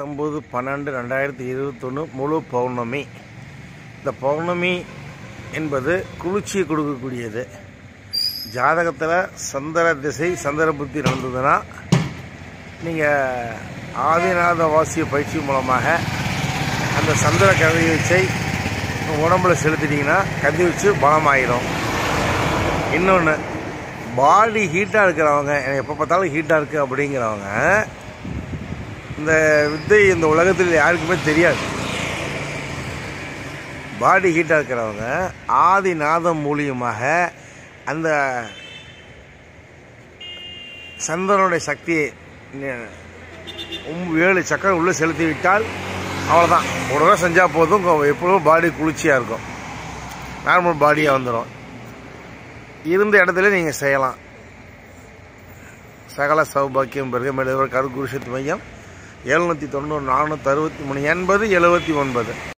பத்தொம்பது பன்னெண்டு ரெண்டாயிரத்தி இருபத்தொன்று முழு பௌர்ணமி இந்த பௌர்ணமி என்பது குளிர்ச்சியை கொடுக்கக்கூடியது ஜாதகத்தில் சந்திர திசை சந்திர புத்தி நடந்ததுன்னா நீங்கள் ஆதிநாத வாசிய பயிற்சி மூலமாக அந்த சந்திர கதிர்வீச்சை உங்க உடம்புல செலுத்திட்டீங்கன்னா கதிர்வீச்சு பலமாயிடும் இன்னொன்று பாடி ஹீட்டாக இருக்கிறவங்க எனக்கு எப்போ பார்த்தாலும் ஹீட்டாக இருக்குது அப்படிங்கிறவங்க இந்த வித்தை இந்த உலகத்தில் யாருக்குமே தெரியாது பாடி ஹீட்டாக இருக்கிறவங்க ஆதிநாதம் மூலியமாக அந்த சந்திரனுடைய சக்தியை நி- ஒம்பு ஏழு சக்கரம் உள்ளே செலுத்தி விட்டால் அவ்வளோதான் ஒரு தடவை செஞ்சால் போதும் கொ- எப்பவும் பாடி குளிர்ச்சியாக இருக்கும் நார்மல் பாடியாக வந்துடும் இருந்த இடத்துல நீங்கள் செய்யலாம் சகல சௌபாக்கியம் பெருக மேலே கருக்குருஷத்து மையம் எழுநூற்றி தொண்ணூறு நானூற்றி அறுபத்தி மூணு எண்பது எழுபத்தி ஒன்பது